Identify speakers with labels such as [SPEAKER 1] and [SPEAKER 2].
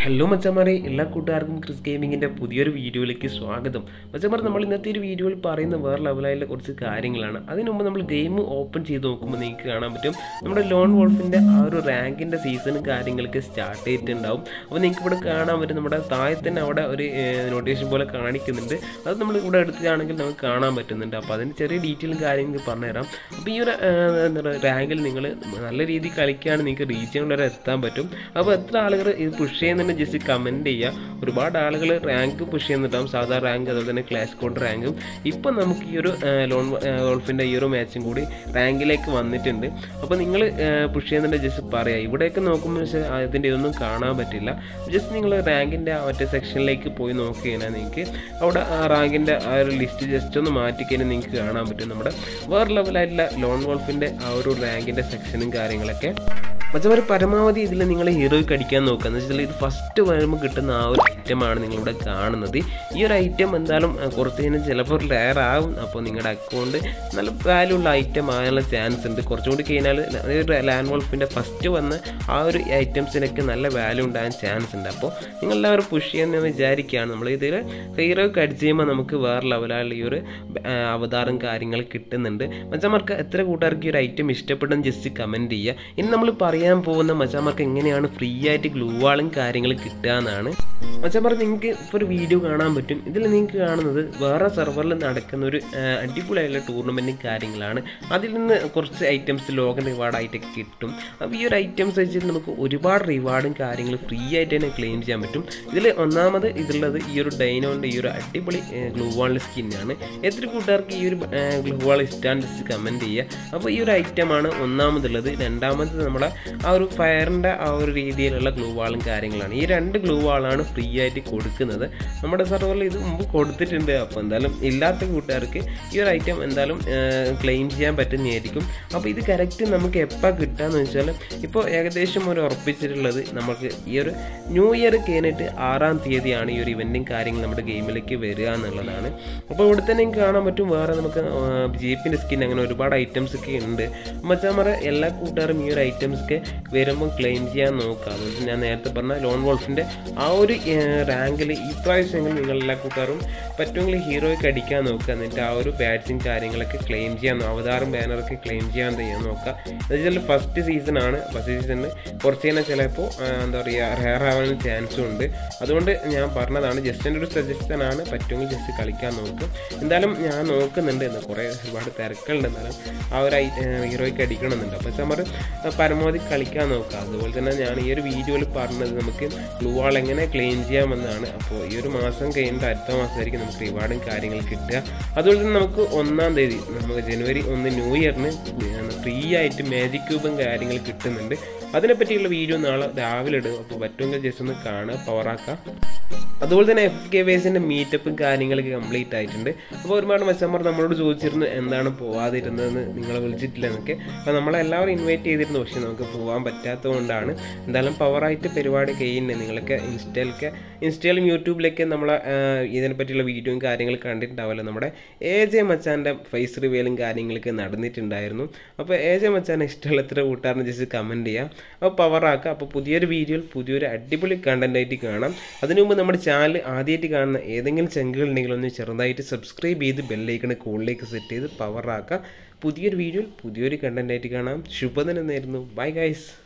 [SPEAKER 1] hello മച്ചന്മാരെ എല്ലാ കൂട്ടുകാർക്കും ക്രിസ് ഗെയിമിങ്ങിൻ്റെ പുതിയൊരു വീഡിയോയിലേക്ക് സ്വാഗതം മച്ചന്മാർ നമ്മൾ ഇന്നത്തെ ഒരു വീഡിയോയിൽ പറയുന്ന വേറെ ലെവലായുള്ള കുറച്ച് കാര്യങ്ങളാണ് അതിനു മുമ്പ് നമ്മൾ ഗെയിം ഓപ്പൺ ചെയ്ത് നോക്കുമ്പോൾ നിങ്ങൾക്ക് കാണാൻ പറ്റും നമ്മുടെ ലോൺ വോൾഫിൻ്റെ ആ ഒരു റാങ്കിൻ്റെ സീസണും കാര്യങ്ങളൊക്കെ സ്റ്റാർട്ട് ചെയ്തിട്ടുണ്ടാവും അപ്പോൾ നിങ്ങൾക്ക് ഇവിടെ കാണാൻ പറ്റും നമ്മുടെ താഴെ തന്നെ അവിടെ ഒരു നോട്ടിഫിക്കേഷൻ പോലെ കാണിക്കുന്നുണ്ട് അത് നമ്മൾ ഇവിടെ എടുക്കുകയാണെങ്കിൽ നമുക്ക് കാണാൻ പറ്റുന്നുണ്ട് അപ്പോൾ അതിന് ചെറിയ ഡീറ്റെയിലും കാര്യങ്ങൾ പറഞ്ഞുതരാം അപ്പോൾ ഈ ഒരു എന്താ പറയുക റാങ്കിൽ നിങ്ങൾ നല്ല രീതിയിൽ കളിക്കുകയാണെങ്കിൽ നിങ്ങൾക്ക് റീജിയൻ വരെ എത്താൻ പറ്റും അപ്പോൾ എത്ര ആളുകൾ ഇത് പുഷ് ചെയ്യുന്നുണ്ട് ജസ്റ്റ് കമൻറ്റ് ചെയ്യുക ഒരുപാട് ആളുകൾ റാങ്ക് പുഷ് ചെയ്യുന്നുണ്ടാവും സാധാ റാങ്ക് അതുപോലെ തന്നെ ക്ലാസ് കോഡ് റാങ്കും ഇപ്പം നമുക്ക് ഈ ഒരു ലോൺ ഗോൾഫിൻ്റെ ഈ ഒരു മാച്ചും കൂടി റാങ്കിലേക്ക് വന്നിട്ടുണ്ട് അപ്പോൾ നിങ്ങൾ പുഷ് ചെയ്യുന്നുണ്ട് ജസ്റ്റ് പറയുക ഇവിടെയൊക്കെ നോക്കുമ്പോൾ പക്ഷേ അതിൻ്റെ ഇതൊന്നും കാണാൻ പറ്റില്ല ജസ്റ്റ് നിങ്ങൾ റാങ്കിൻ്റെ മറ്റേ സെക്ഷനിലേക്ക് പോയി നോക്കി കഴിഞ്ഞാൽ നിങ്ങൾക്ക് അവിടെ ആ റാങ്കിൻ്റെ ആ ഒരു ലിസ്റ്റ് ജസ്റ്റ് ഒന്ന് മാറ്റിക്കഴിഞ്ഞാൽ നിങ്ങൾക്ക് കാണാൻ പറ്റും നമ്മുടെ വേറെ ലെവലായിട്ടുള്ള ലോൺ ഗോൾഫിൻ്റെ ആ ഒരു റാങ്കിൻ്റെ സെക്ഷനും കാര്യങ്ങളൊക്കെ മറ്റവർ പരമാവധി ഇതിൽ നിങ്ങൾ ഹീറോയ്ക്ക് അടിക്കാൻ നോക്കുക എന്ന് വെച്ചാൽ ഇത് ഫസ്റ്റ് വരുമ്പോൾ കിട്ടുന്ന ആ ഒരു ഐറ്റമാണ് നിങ്ങളിവിടെ കാണുന്നത് ഈ ഒരു ഐറ്റം എന്തായാലും അഹ്, കുറച്ച് കഴിഞ്ഞാൽ ചിലപ്പോൾ റയർ ആവും അപ്പോൾ നിങ്ങളുടെ അക്കൗണ്ട് നല്ല വാല്യൂ ഉള്ള ഐറ്റം ആകാനുള്ള ചാൻസ് ഉണ്ട് കുറച്ചും കൂടി കഴിഞ്ഞാൽ ലാൻഡ് വോൾഫിൻ്റെ ഫസ്റ്റ് വന്ന ആ ഒരു ഐറ്റംസിനൊക്കെ നല്ല വാല്യൂ ഉണ്ടാകാൻ ചാൻസ് ഉണ്ട് അപ്പോൾ നിങ്ങളെല്ലാവരും പുഷ് ചെയ്യുന്നതെന്ന് വിചാരിക്കുകയാണ് നമ്മൾ ഇതിൽ ഹീറോയ്ക്ക് അടിച്ച് ചെയ്യുമ്പോൾ നമുക്ക് വേറെ ലെവലുള്ള ഈ ഒരു ആ, അവതാരം കാര്യങ്ങൾ കിട്ടുന്നുണ്ട് മച്ചന്മാർക്ക് എത്ര കൂട്ടുകാർക്ക് ഈ ഒരു ഐറ്റം ഇഷ്ടപ്പെട്ടെന്ന് ജസ്റ്റ് കമൻറ്റ് ചെയ്യുക ഇനി നമ്മൾ പറയാൻ പോകുന്ന മച്ചന്മാർക്ക് എങ്ങനെയാണ് ഫ്രീ ആയിട്ട് ഗ്ലൂ വാളും കാര്യങ്ങൾ കിട്ടുക എന്നാണ് മച്ചന്മാർ നിങ്ങൾക്ക് ഇപ്പോൾ ഒരു വീഡിയോ കാണാൻ പറ്റും ഇതിൽ നിങ്ങൾക്ക് കാണുന്നത് വേറെ സെർവറിൽ നടക്കുന്ന ഒരു ആ, അടിപൊളിയായുള്ള ടൂർണമെൻറ്റും കാര്യങ്ങളാണ് അതിൽ നിന്ന് കുറച്ച് ഐറ്റംസ് ലോകം റിവാർഡായിട്ടൊക്കെ കിട്ടും അപ്പോൾ ഈ ഒരു ഐറ്റംസ് വെച്ചിട്ട് നമുക്ക് ഒരുപാട് റിവാർഡും കാര്യങ്ങളും ഫ്രീ ആയിട്ട് തന്നെ ക്ലെയിം ചെയ്യാൻ പറ്റും ഇതിൽ ഒന്നാമത് ഇതിലുള്ളത് ഈ ഒരു ഡൈനോൻ്റെ ഈ ഒരു അടിപൊളി ഗ്ലൂ വാൾ സ്കിന്നാണ് എത്ര കൂട്ടുകാർക്ക് ഈ ഒരു ഗ്ലൂ വാൾ ഇഷ്ടമാണ് ജസ്റ്റ് കമൻറ്റ് ചെയ്യുക അപ്പോൾ ഈ ഒരു ഐറ്റമാണ് ഒന്നാമതുള്ളത് രണ്ടാമത് നമ്മുടെ ആ ഒരു ഫയറിൻ്റെ ആ ഒരു രീതിയിലുള്ള ഗ്ലൂ വാളും കാര്യങ്ങളാണ് ഈ രണ്ട് ഗ്ലൂ വാളാണ് ഫ്രീ ആയിട്ട് കൊടുക്കുന്നത് നമ്മുടെ സെർവറിൽ ഇത് മുമ്പ് കൊടുത്തിട്ടുണ്ട് അപ്പോൾ എന്തായാലും ഇല്ലാത്ത കൂട്ടുകാർക്ക് ഈ ഒരു ഐറ്റം എന്തായാലും ക്ലെയിം ചെയ്യാൻ പറ്റുന്നതായിരിക്കും അപ്പോൾ ഇത് കറക്റ്റ് നമുക്ക് എപ്പോൾ കിട്ടാന്ന് വെച്ചാൽ ഇപ്പോൾ ഏകദേശം ഒരു ഉറപ്പിച്ചിട്ടുള്ളത് നമുക്ക് ഈ ഒരു ന്യൂ ഇയർ കഴിഞ്ഞിട്ട് ആറാം തീയതിയാണ് ഈ ഒരു ഇവൻറ്റും കാര്യങ്ങൾ നമ്മുടെ ഗെയിമിലേക്ക് വരിക എന്നുള്ളതാണ് അപ്പോൾ ഇവിടെ തന്നെ നിങ്ങൾക്ക് കാണാൻ പറ്റും വേറെ നമുക്ക് ജീപ്പിൻ്റെ സ്കിൻ അങ്ങനെ ഒരുപാട് ഐറ്റംസ് ഒക്കെ ഉണ്ട് മച്ചാമറ എല്ലാ കൂട്ടുകാരും ഈ ഒരു ഐറ്റംസ് ഒക്കെ വരുമ്പോൾ ക്ലെയിം ചെയ്യാൻ നോക്കുക അതുകൊണ്ട് ഞാൻ നേരത്തെ പറഞ്ഞ ലോൺ വോൾഫിൻ്റെ ആ ഒരു റാങ്കിൽ ഈ പ്രാവശ്യമെങ്കിലും നിങ്ങൾ എല്ലാ കൂട്ടുകാരും പറ്റുമെങ്കിൽ ഹീറോയ്ക്ക് അടിക്കാൻ നോക്കുക എന്നിട്ട് ആ ഒരു ബാറ്റ്സും കാര്യങ്ങളൊക്കെ ക്ലെയിം ചെയ്യാൻ നോ- അവതാറും ബാനറൊക്കെ ക്ലെയിം ചെയ്യാൻ ചെയ്യാൻ നോക്കുക എന്ന് വെച്ചാൽ ഫസ്റ്റ് സീസണാണ് ഫസ്റ്റ് സീസണിൽ കുറച്ച് കഴിഞ്ഞാൽ ചിലപ്പോൾ എന്താ പറയുക റെയർ ആവാൻ ചാൻസും ഉണ്ട് അതുകൊണ്ട് ഞാൻ പറഞ്ഞതാണ് ജസ്റ്റ് എൻ്റെ ഒരു സജഷൻ ആണ് പറ്റുമെങ്കിൽ ജസ്റ്റ് കളിക്കാൻ നോക്കും എന്തായാലും ഞാൻ നോക്കുന്നുണ്ട് എന്ന് കുറേ ഒരുപാട് തിരക്കുണ്ട് എന്നാലും ആ ഒരു ഹീറോയ്ക്ക് അടിക്കണമെന്നുണ്ട് അപ്പോൾ നമ്മൾ പരമാവധി കളിക്കാൻ നോക്കുക അതുപോലെ തന്നെ ഞാൻ ഈ ഒരു വീഡിയോയിൽ പറഞ്ഞത് നമുക്ക് ഗ്ലൂ വാൾ എങ്ങനെ ക്ലെയിം ചെയ്യാമെന്നാണ് അപ്പോൾ ഈ ഒരു മാസം കഴിഞ്ഞിട്ട് അടുത്ത മാസമായിരിക്കും നമുക്ക് റിവാർഡും കാര്യങ്ങൾ കിട്ടുക അതുപോലെ തന്നെ നമുക്ക് ഒന്നാം തീയതി നമുക്ക് ജനുവരി ഒന്ന് ന്യൂ ഇയറിന് ഫ്രീ ആയിട്ട് മാജിക് ക്യൂബും കാര്യങ്ങൾ കിട്ടുന്നുണ്ട് അതിനെപ്പറ്റിയുള്ള വീഡിയോ നാളെ രാവിലെ ഇടും അപ്പോൾ പറ്റുമെങ്കിൽ ജസ്റ്റ് ഒന്ന് കാണുക പവറാക്കുക അതുപോലെ തന്നെ എഫ് കെ വേസിൻ്റെ മീറ്റപ്പും കാര്യങ്ങളൊക്കെ കംപ്ലീറ്റ് ആയിട്ടുണ്ട് അപ്പോൾ ഒരുപാട് മെച്ചന്മാർ നമ്മളോട് ചോദിച്ചിരുന്നു എന്താണ് പോവാതിരുന്നതെന്ന് നിങ്ങളെ വിളിച്ചിട്ടില്ല എന്നൊക്കെ അപ്പോൾ നമ്മളെല്ലാവരും ഇൻവൈറ്റ് ചെയ്തിരുന്നു പക്ഷേ നമുക്ക് പോകാൻ പറ്റാത്തതുകൊണ്ടാണ് എന്തായാലും പവറായിട്ട് പരിപാടി കഴിയുന്നത് നിങ്ങളൊക്കെ ഇൻസ്റ്റയിലൊക്കെ ഇൻസ്റ്റയിലും യൂട്യൂബിലൊക്കെ നമ്മളെ ആ, ഇതിനെ പറ്റിയുള്ള വീഡിയോയും കാര്യങ്ങളും കണ്ടിട്ടുണ്ടാവുമല്ലോ നമ്മുടെ എ ജെ മച്ചാൻ്റെ ഫേസ് റിവ്യൂലും കാര്യങ്ങളൊക്കെ നടന്നിട്ടുണ്ടായിരുന്നു അപ്പോൾ എ ജെ മച്ചാനെ ഇഷ്ടമുള്ള എത്ര കൂട്ടുകാരനെ ജസ്റ്റ് കമൻറ്റ് ചെയ്യാം അപ്പോൾ പവറാക്കുക അപ്പോൾ പുതിയൊരു വീഡിയോയിൽ പുതിയൊരു അടിപൊളി കണ്ടൻ്റ് ആയിട്ട് കാണാം അതിനു മുമ്പ് നമ്മുടെ ചാനൽ ആദ്യമായിട്ട് കാണുന്ന ഏതെങ്കിലും ചെങ്കുകളുണ്ടെങ്കിൽ ഒന്ന് ചെറുതായിട്ട് സബ്സ്ക്രൈബ് ചെയ്ത് ബെല്ലൈക്കണ് കോളിലേക്ക് സെറ്റ് ചെയ്ത് പവറാക്കുക പുതിയൊരു വീഡിയോയിൽ പുതിയൊരു കണ്ടൻ്റ് ആയിട്ട് കാണാം ശുഭദിനം നേരുന്നു ബൈ ഗൈസ്